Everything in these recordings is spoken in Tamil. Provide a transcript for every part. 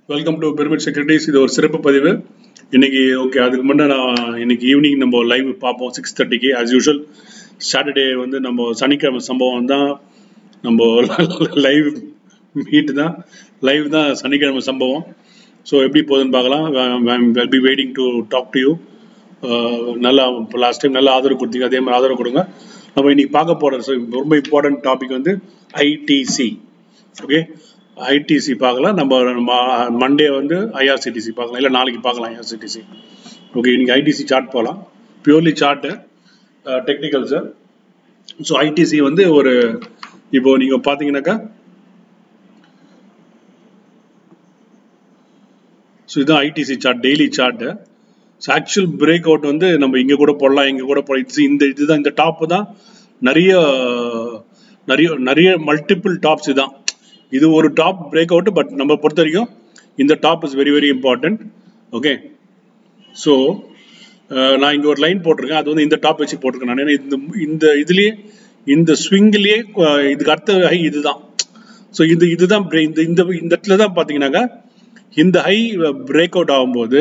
வெல்கம் டு பெர்மிட் செக்ரட்டரிஸ் இது ஒரு சிறப்பு பதிவு இன்னைக்கு ஓகே அதுக்கு முன்னே நான் இன்னைக்கு ஈவினிங் நம்ம லைவ் பார்ப்போம் சிக்ஸ் தேர்ட்டிக்கு ஆஸ் யூஷுவல் சாட்டர்டே வந்து நம்ம சனிக்கிழமை சம்பவம் தான் நம்ம லைவ் மீட் தான் லைவ் தான் சனிக்கிழமை சம்பவம் ஸோ எப்படி போகுதுன்னு பார்க்கலாம் well be waiting to talk to you நல்லா லாஸ்ட் டைம் நல்லா ஆதரவு கொடுத்தீங்க அதே மாதிரி ஆதரவு கொடுங்க நம்ம இன்னைக்கு பார்க்க போகிற ரொம்ப இம்பார்ட்டன்ட் டாபிக் வந்து ஐடிசி ஓகே ஐடிசி பார்க்கலாம் நம்ம மண்டே வந்து ஐஆர்சிடிசி பார்க்கலாம் இல்லை நாளைக்கு பார்க்கலாம் ஐஆர்சிடிசி ஓகே இன்னைக்கு ஐடிசி சார்ட் போகலாம் purely chart technicals so ITC வந்து ஒரு இப்போ நீங்கள் பார்த்தீங்கன்னாக்கா ஸோ இதுதான் ITC chart daily chart so actual break out வந்து நம்ம இங்கே கூட போடலாம் இங்கே கூட போடலாம் இந்த இதுதான் இந்த டாப்பு தான் நிறைய நிறைய நிறைய மல்டிபிள் டாப்ஸ் இதுதான் இது ஒரு டாப் பிரேக் அவுட் பட் நம்ம பொறுத்த வரைக்கும் இந்த top is very very important okay so நான் இங்கே ஒரு லைன் போட்டிருக்கேன் அது வந்து இந்த டாப் வச்சு போட்டிருக்கேன் நான் இந்த இந்த இதுலேயே இந்த ஸ்விங்லேயே இதுக்கு அடுத்த ஹை இதுதான் ஸோ இது இதுதான் இந்த இந்த இந்த இடத்துல தான் பார்த்தீங்கன்னாக்கா இந்த ஹை பிரேக் அவுட் ஆகும்போது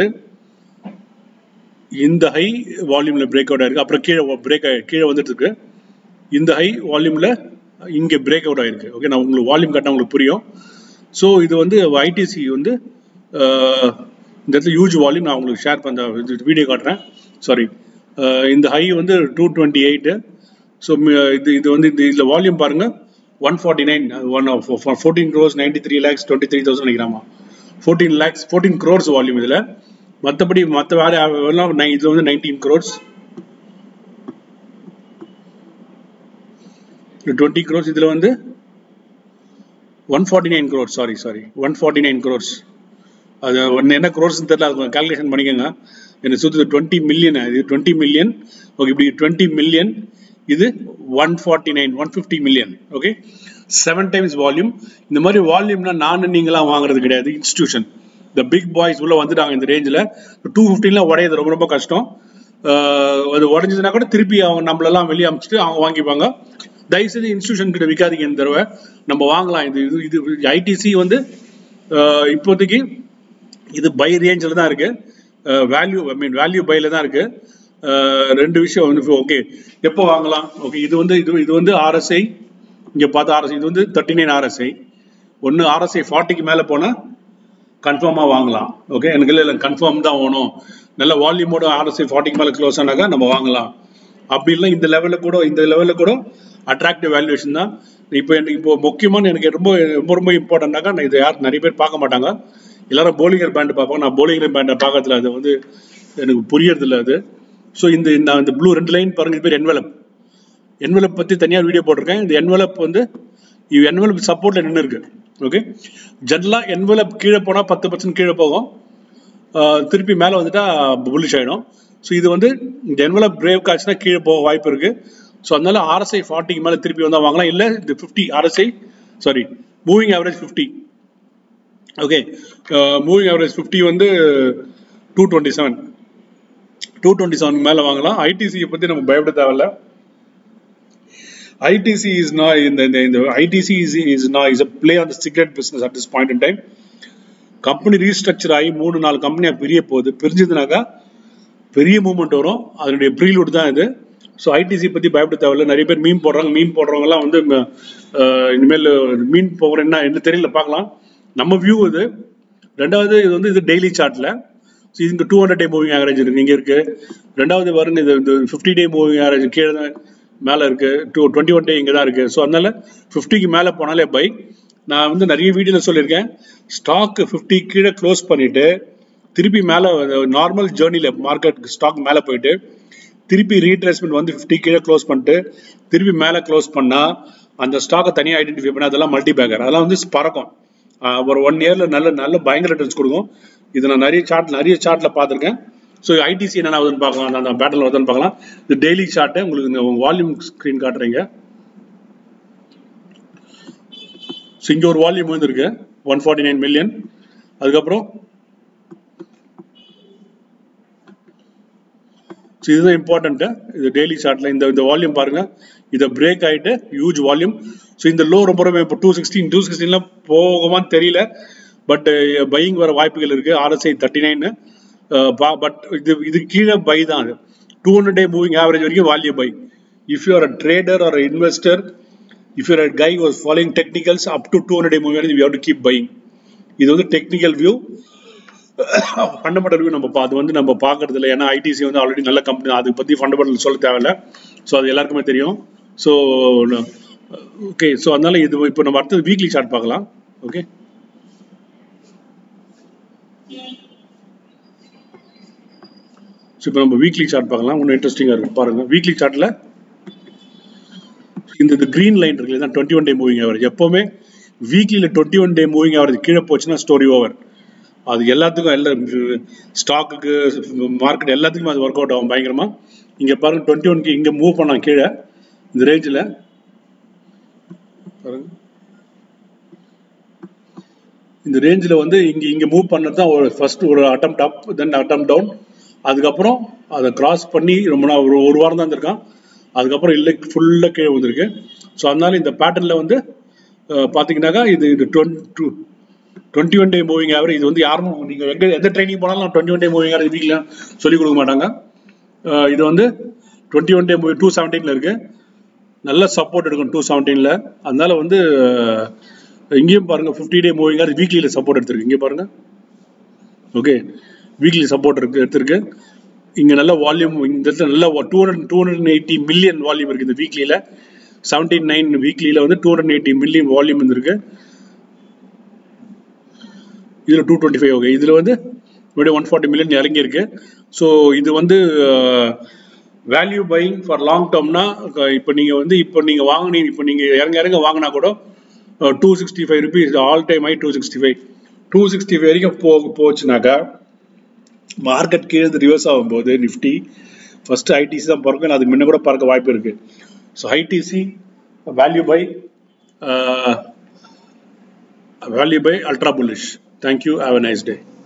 இந்த ஹை வால்யூமில் பிரேக் அவுட் ஆயிருக்கு அப்புறம் கீழே பிரேக் கீழே வந்துட்டு இருக்கு இந்த ஹை வால்யூமில் இங்கே பிரேக் அவுட் ஆயிருக்கு ஓகே நான் உங்களுக்கு வால்யூம் கட்டினா உங்களுக்கு புரியும் ஸோ இது வந்து ஐடிசி வந்து இந்த இடத்துல யூஜ் வால்யூம் நான் உங்களுக்கு ஷேர் பண்ண வீடியோ காட்டுறேன் சாரி இந்த ஹை வந்து டூ டுவெண்ட்டி எயிட்டு ஸோ இது இது வந்து இந்த இதில் வால்யூம் பாருங்க one forty nine one fourteen crores ninety three lakhs twenty three thousand நினைக்கிறாமா fourteen lakhs fourteen crores volume இதில் மற்றபடி மற்ற வேலை எல்லாம் இதில் வந்து நைன்டீன் க்ரோர்ஸ் டுவெண்ட்டி க்ரோர்ஸ் இதில் வந்து one forty nine crores sorry sorry one forty nine crores அது ஒன்று என்ன க்ரோர்ஸ்னு தெரியல அது கால்குலேஷன் பண்ணிக்கோங்க எனக்கு சுற்று டுவெண்ட்டி மில்லியன் இது டுவெண்ட்டி மில்லியன் ஓகே இப்படி டுவெண்ட்டி மில்லியன் இது one forty nine one fifty million okay seven times volume இந்த மாதிரி வால்யூம்னா நான் நீங்களாம் வாங்குறது கிடையாது இன்ஸ்டியூஷன் இந்த பிக் பாய்ஸ் உள்ள வந்துட்டாங்க இந்த ரேஞ்சில் டூ ஃபிஃப்டின்லாம் உடையது ரொம்ப ரொம்ப கஷ்டம் அது உடஞ்சதுன்னா கூட திருப்பி அவங்க நம்மளெல்லாம் வெளியே அமிச்சிட்டு அவங்க வாங்கிப்பாங்க தயவுசெய்து இன்ஸ்டியூஷன் கிட்ட விற்காதீங்க இந்த தடவை நம்ம வாங்கலாம் இது இது இது ஐடிசி வந்து இப்போதைக்கு இது பை ரேஞ்சில் தான் இருக்கு வேல்யூ ஐ மீன் வேல்யூ பைல தான் இருக்கு ரெண்டு விஷயம் வந்து ஓகே எப்போ வாங்கலாம் ஓகே இது வந்து இது இது வந்து ஆர்எஸ்ஐ இங்கே பார்த்தா ஆர்எஸ்ஐ இது வந்து தேர்ட்டி நைன் ஆர்எஸ்ஐ ஒன்று ஆர்எஸ்ஐ ஃபார்ட்டிக்கு மேலே போனால் கன்ஃபார்மாக வாங்கலாம் ஓகே எனக்கு இல்லை இல்லை கன்ஃபார்ம் தான் வேணும் நல்ல வால்யூமோட ஆர்எஸ்ஐ ஃபார்ட்டிக்கு மேலே க்ளோஸ் ஆனாக்கா நம்ம வாங்கலாம் அப்படி இல்லை இந்த லெவலில் கூட இந்த லெவலில் கூட அட்ராக்டிவ் வேல்யூவேஷன் தான் இப்போ எனக்கு இப்போ முக்கியமான எனக்கு ரொம்ப ரொம்ப ரொம்ப இம்பார்ட்டன்டாக்கா நான் இதை யார் நிறைய பேர் பார்க்க மாட்டாங்க எல்லாரும் போலிங்கர் பேண்ட் பார்ப்பாங்க நான் போலிங்கர் பேண்டை பார்க்கறதுல அது வந்து எனக்கு புரியறது இல்லை அது ஸோ இந்த இந்த இந்த ப்ளூ ரெண்டு லைன் பாருங்க பேர் என்வலப் என்வலப் பற்றி தனியாக வீடியோ போட்டிருக்கேன் இந்த என்வலப் வந்து இது என்வலப் சப்போர்ட்டில் நின்று இருக்கு ஓகே ஜென்ரலாக என்வலப் கீழே போனால் பத்து பர்சன்ட் கீழே போகும் திருப்பி மேலே வந்துட்டா புல்லிஷ் ஆகிடும் ஸோ இது வந்து இந்த என்வலப் பிரேவ் காய்ச்சினா கீழே போக வாய்ப்பு இருக்குது ஸோ அதனால ஆர்எஸ்ஐ ஃபார்ட்டிக்கு மேலே திருப்பி வந்தால் வாங்கலாம் இல்லை இந்த fifty RSI sorry moving average fifty okay moving average fifty வந்து two twenty seven two twenty seven மேலே வாங்கலாம் ஐடிசியை பற்றி நம்ம பயப்பட தேவையில்ல ஐடிசி இஸ் நா இந்த இந்த ஐடிசி இஸ் இஸ் நா is a play on the cigarette business at this point in time company restructure ஆகி மூணு நாலு கம்பெனியாக பிரிய போகுது பிரிஞ்சதுனாக்கா பெரிய மூவ்மெண்ட் வரும் அதனுடைய ப்ரீலூட் தான் இது ஸோ ஐடிசி பற்றி பயப்பட தேவையில்ல நிறைய பேர் மீன் போடுறாங்க மீன் போடுறவங்கலாம் வந்து இனிமேல் மீன் போகிற என்ன என்ன தெரியல பார்க்கலாம் நம்ம வியூ இது ரெண்டாவது இது வந்து இது டெய்லி சார்ட்டில் ஸோ இங்கே two hundred day moving average இருக்கு இங்கே இருக்கு ரெண்டாவது பாருங்க இது இந்த ஃபிஃப்டி டே மூவிங் ஆவரேஜ் கீழே தான் மேலே இருக்கு டூ டுவெண்ட்டி ஒன் டே இங்கே தான் இருக்கு ஸோ அதனால ஃபிஃப்டிக்கு மேலே போனாலே பை நான் வந்து நிறைய வீடியோவில் சொல்லியிருக்கேன் ஸ்டாக் ஃபிஃப்டி கீழே க்ளோஸ் பண்ணிட்டு திருப்பி மேலே நார்மல் ஜேர்னியில் மார்க்கெட் ஸ்டாக் மேலே போயிட்டு திருப்பி ரீட்ரேஸ்மெண்ட் வந்து ஃபிஃப்டி கீழே க்ளோஸ் பண்ணிட்டு திருப்பி மேலே க்ளோஸ் பண்ணால் அந்த ஸ்டாக்கை தனியாக ஐடென்டிஃபை பண்ணி அதெல்லாம் மல்டி பேக்கர் அதெல்லாம் வந்து பறக்கும் ஒரு ஒன் இயரில் நல்ல நல்ல பயங்கர ரிட்டர்ன்ஸ் கொடுக்கும் இது நான் நிறைய சார்ட் நிறைய சார்ட்டில் பார்த்துருக்கேன் ஸோ ஐடிசி என்ன ஆகுதுன்னு பார்க்கலாம் அந்த பேட்டர்ல வருதுன்னு பார்க்கலாம் இது டெய்லி சார்ட்டு உங்களுக்கு இந்த வால்யூம் ஸ்க்ரீன் காட்டுறீங்க ஸோ இங்கே ஒரு வால்யூம் வந்து இருக்கு ஒன் ஃபார்ட்டி நைன் மில்லியன் அதுக்கப்புறம் ஸோ இதுதான் இம்பார்ட்டன்ட்டு இது டெய்லி சார்ட்டில் இந்த இந்த வால்யூம் பாருங்க இதை பிரேக் ஆகிட்டு ஹியூஜ் வால்யூம் ஸோ இந்த லோ ரொம்ப ரொம்ப இப்போ டூ சிக்ஸ்டீன் டூ சிக்ஸ்டீன்லாம் போகுமான்னு தெரியல பட் பையிங் வர வாய்ப்புகள் இருக்கு ஆர்எஸ்ஐ தேர்ட்டி நைன் பட் இது இது கீழே பை தான் அது two hundred day moving average வரைக்கும் value buy if you are a trader or investor if your a guy was following technicals up to two hundred day moving you have to keep buying இது வந்து டெக்னிக்கல் வியூ ஃபண்டமெண்டல் வியூ நம்ம பா- அது வந்து நம்ம பார்க்கறது இல்லை ஏன்னா ஐடிசி வந்து ஆல்ரெடி நல்ல கம்பெனி அதை பற்றி ஃபண்டமெண்டல் சொல்ல தேவையில்ல ஸோ அது எல்லாருக்குமே தெரியும் ஸோ ஓகே ஸோ அதனால இது இப்போ நம்ம அடுத்தது வீக்லி சார்ட் பார்க்கலாம் ஓகே ஸோ இப்போ நம்ம வீக்லி சார்ட் பார்க்கலாம் ஒன்றும் இன்ட்ரெஸ்டிங்காக இருக்கும் பாருங்க வீக்லி சார்ட்டில் இந்த இது க்ரீன் லைன் இருக்குல்ல தான் twenty one day moving average எப்போவுமே வீக்லியில் twenty one day moving average கீழே போச்சுன்னா ஸ்டோரி ஓவர் அது எல்லாத்துக்கும் எல்லா ஸ்டாக்குக்கு மார்க்கெட் எல்லாத்துக்குமே அது ஒர்க் அவுட் ஆகும் பயங்கரமா இங்க பாருங்க டுவெண்ட்டி ஒன்க்கு இங்க மூவ் பண்ணான் கீழே இந்த ரேஞ்சில் பாருங்க இந்த ரேஞ்சில் வந்து இங்க இங்க மூவ் பண்ணது தான் ஒரு ஃபர்ஸ்ட் ஒரு அட்டம் அப் தென் அட்டம் டவுன் அதுக்கப்புறம் அதை கிராஸ் பண்ணி ரொம்ப நாள் ஒரு ஒரு வாரம் தான் இருந்திருக்கான் அதுக்கப்புறம் இல்லை ஃபுல்லாக கீழே வந்திருக்கு ஸோ அதனால இந்த பேட்டர்னில் வந்து அஹ், பார்த்தீங்கன்னாக்கா இது இது twenty twenty one day moving average இது வந்து யாரும் நீங்கள் எங்கே எந்த ட்ரைனிங் போனாலும் twenty one day moving average வீட்டில் சொல்லிக் கொடுக்க மாட்டாங்க அஹ், இது வந்து twenty one day movie two செவன்டீனில் இருக்குது நல்ல சப்போர்ட் எடுக்கும் டூ செவன்டீனில் அதனால வந்து அஹ், இங்கேயும் பாருங்க ஃபிஃப்டி டே மூவிங் ஆவரேஜ் வீக்லியில் சப்போர்ட் எடுத்திருக்கு இங்கே பாருங்க ஓகே வீக்லி சப்போர்ட் இருக்கு எடுத்திருக்கு இங்கே நல்ல வால்யூம் இந்த இடத்துல நல்ல two hundred two hundred eighty million volume இருக்குது இந்த வீக்லியில் செவன்டி நைன் வீக்லியில் வந்து two hundred eighty million volume இருந்திருக்கு இதில் டூ டுவெண்ட்டி ஃபைவ் ஓகே இதில் வந்து மறுபடியும் ஒன் ஃபார்ட்டி மில்லியன் இறங்கியிருக்கு ஸோ இது வந்து வேல்யூ பையிங் ஃபார் லாங் டேர்ம்னா இப்போ நீங்கள் வந்து இப்போ நீங்கள் வாங்கினீங்க இப்போ நீங்கள் இறங்க இறங்க வாங்கினா கூட two sixty five rupees all time high two sixty five two sixty five வரைக்கும் போ போச்சுனாக்கா மார்க்கெட் கீழே ரிவர்ஸ் ஆகும்போது நிஃப்டி ஃபர்ஸ்ட் ஐடிசி தான் பறக்கும் அதுக்கு முன்ன கூட பறக்க வாய்ப்பு இருக்கு so ITC value buy value buy ultra bullish thank you have a nice day